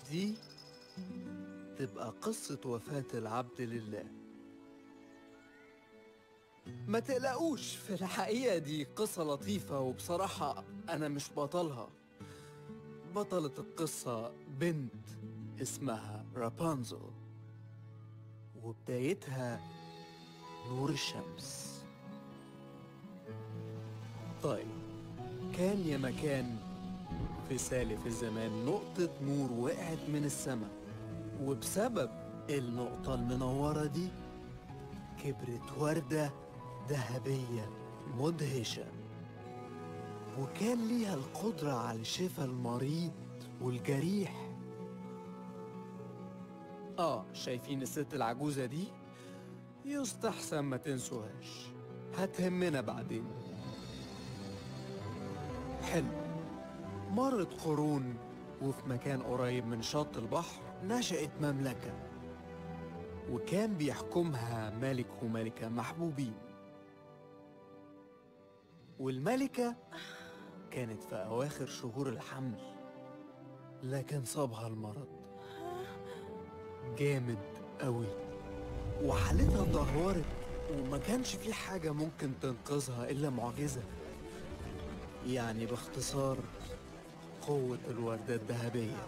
دي تبقى قصة وفاة العبد لله ما تقلقوش في الحقيقة دي قصة لطيفة وبصراحة أنا مش بطلها بطلة القصة بنت اسمها رابانزل وبدايتها نور الشمس طيب كان يا مكان في سالف الزمان نقطة نور وقعت من السماء وبسبب النقطة المنورة دي كبرت وردة ذهبية مدهشة وكان ليها القدرة على شفاء المريض والجريح آه شايفين الست العجوزة دي؟ يستحسن ما تنسوهاش هتهمنا بعدين حلو مرت قرون وفي مكان قريب من شط البحر نشأت مملكة وكان بيحكمها ملك وملكة محبوبين والملكة كانت في أواخر شهور الحمل لكن صابها المرض جامد قوي وحالتها اتدهورت وما كانش في حاجة ممكن تنقذها إلا معجزة يعني باختصار قوة الوردة الذهبية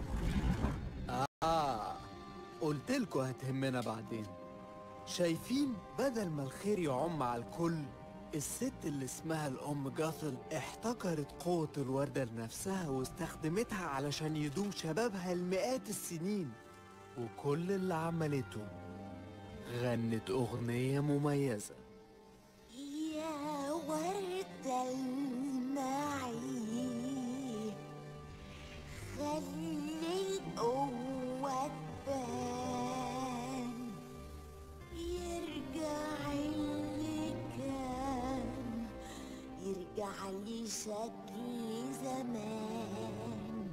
آه قلتلكوا هتهمنا بعدين شايفين بدل ما الخير يعم على الكل الست اللي اسمها الأم جاثل احتكرت قوة الوردة لنفسها واستخدمتها علشان يدوم شبابها لمئات السنين وكل اللي عملته غنت أغنية مميزة يا ورد المعي خلي القوة تبان يرجع اللي كان يرجع لي شكلي زمان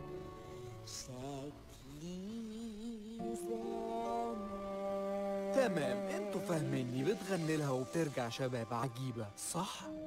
شكلي زمان تمام انتوا فاهميني بتغني لها وبترجع شباب عجيبة صح؟